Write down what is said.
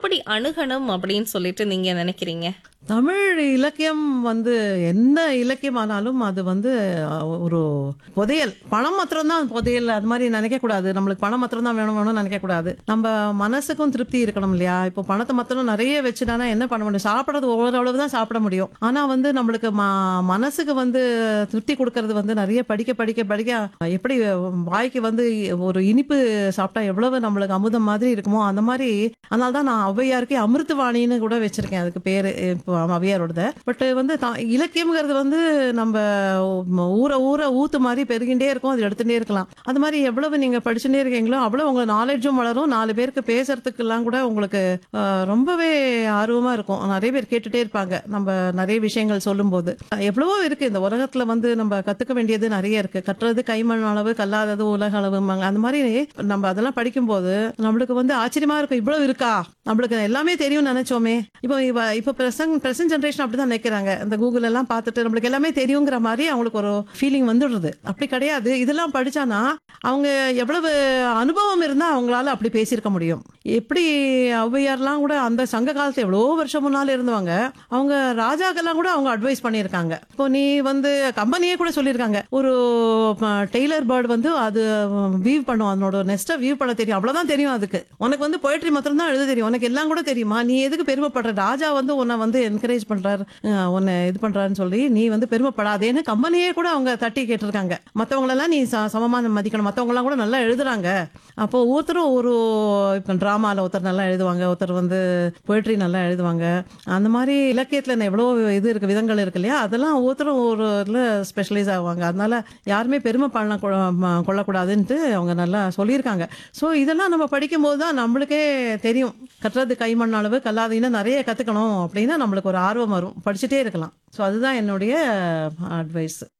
எப்படி அணுகணும் அப்படின்னு சொல்லிட்டு நீங்க நினைக்கிறீங்க தமிழ் இலக்கியம் வந்து என்ன இலக்கியமானாலும் அது வந்து அஹ், ஒரு புதையல் பணம் மாத்திரம்தான் புதையல் அது மாதிரி நினைக்க கூடாது நம்மளுக்கு பணம் மாத்திரம் தான் வேணும் வேணும்னு நினைக்க கூடாது நம்ம மனசுக்கும் திருப்தி இருக்கணும் இல்லையா இப்போ பணத்தை மாத்திரம் நிறைய வச்சுட்டானா என்ன பண்ண முடியும் சாப்பிட்றது ஓரளவு தான் சாப்பிட முடியும் ஆனா வந்து நம்மளுக்கு ம- மனசுக்கு வந்து திருப்தி கொடுக்கறது வந்து நிறைய படிக்க படிக்க படிக்க எப்படி வாய்க்கு வந்து ஒரு இனிப்பு சாப்பிட்டா எவ்வளவு நம்மளுக்கு அமுதம் மாதிரி இருக்குமோ அந்த மாதிரி அதனால தான் நான் ஔவையாருக்கு அமிர்தவாணின்னு கூட வச்சிருக்கேன் அதுக்கு பேரு இப்போ ஔவையாரோடத பட் வந்து தா- இலக்கியம்ங்கிறது வந்து நம்ம ஊற ஊற ஊத்து மாதிரி பெருகிண்டே இருக்கும் அது எடுத்துட்டே இருக்கலாம் அது மாதிரி எவ்வளவு நீங்க படிச்சுட்டே இருக்கீங்களோ அவ்வளவு உங்க நாலேஜும் வளரும் நாலு பேருக்கு பேசுறதுக்கெல்லாம் கூட உங்களுக்கு அஹ், ரொம்பவே ஆர்வமா இருக்கும் நிறைய பேர் கேட்டுட்டே இருப்பாங்க நம்ம நிறைய விஷயங்கள் சொல்லும்போது எவ்வளவோ இருக்கு இந்த உலகத்துல வந்து நம்ம கத்துக்க வேண்டியது நிறைய இருக்கு கட்டுறது கைமண் அளவு கல்லாதது உலக அளவும்பாங்க அந்த மாதிரி நம்ம அதெல்லாம் படிக்கும்போது நம்மளுக்கு வந்து ஆச்சரியமா இருக்கும் இவ்வளவு இருக்கா நம்மளுக்கு எல்லாமே தெரியும் நினைச்சோமே இப்போ இவ இப்போ பிரசன்ட் பிரசன்ட் ஜென்ரேஷன் அப்படிதான் நினைக்கிறாங்க இந்த கூகுள் எல்லாம் பார்த்துட்டு நம்மளுக்கு எல்லாமே தெரியுங்கிற மாதிரி அவங்களுக்கு ஒரு ஃபீலிங் வந்துடுறது அப்படி கிடையாது இதெல்லாம் படிச்சானா அவங்க எவ்வளவு அனுபவம் இருந்தா அவங்களால அப்படி பேசியிருக்க முடியும் எப்படி ஔவையார்லாம் கூட அந்த சங்க காலத்துல எவ்வளோ வருஷம் முன்னால இருந்தவங்க அவங்க ராஜாக்கெல்லாம் கூட அவங்க அட்வைஸ் பண்ணியிருக்காங்க இப்போ நீ வந்து கம்பெனியே கூட சொல்லியிருக்காங்க ஒரு டெய்லர் பேர்டு வந்து அது வீவ் பண்ணும் அதனோட நெஸ்ட்டை வீவ் பண்ண தெரியும் அவ்வளவுதான் தெரியும் அதுக்கு உனக்கு வந்து போயிட்ரி மாத்திரம் தான் எழுத தெரியும் உனக்கு எல்லாம் கூட தெரியுமா நீ எதுக்கு பெருமைப்படுற ராஜா வந்து உன்னை வந்து என்கரேஜ் பண்றாரு அஹ் உன்னை இது பண்றாருன்னு சொல்லி நீ வந்து பெருமைப்படாதேன்னு கம்பெனியே கூட அவங்க தட்டி கேட்டிருக்காங்க மற்றவங்களெல்லாம் நீ ச- சமமா மதிக்கணும் மற்றவங்களாம் கூட நல்லா எழுதுறாங்க அப்போ ஒருத்தரும் ஒரு இப்போ ட்ராமாவில் ஒருத்தர் நல்லா எழுதுவாங்க ஒருத்தர் வந்து போய்ட்ரி நல்லா எழுதுவாங்க அந்த மாதிரி இலக்கியத்தில் எவ்வளோ இது இருக்கு விதங்கள் இருக்கு இல்லையா அதெல்லாம் ஒவ்வொருத்தரும் ஒரு இதில் ஸ்பெஷலைஸ் ஆவாங்க அதனால யாருமே பெருமை பண்ண கொள்ளக்கூடாதுன்ட்டு அவங்க நல்லா சொல்லியிருக்காங்க ஸோ இதெல்லாம் நம்ம படிக்கும்போது தான் நம்மளுக்கே தெரியும் கட்டுறது கைமண் அளவு கல்லாதீங்கன்னா நிறைய கற்றுக்கணும் அப்படின்னா நம்மளுக்கு ஒரு ஆர்வம் வரும் படிச்சுட்டே இருக்கலாம் ஸோ அதுதான் என்னுடைய அட்வைஸ்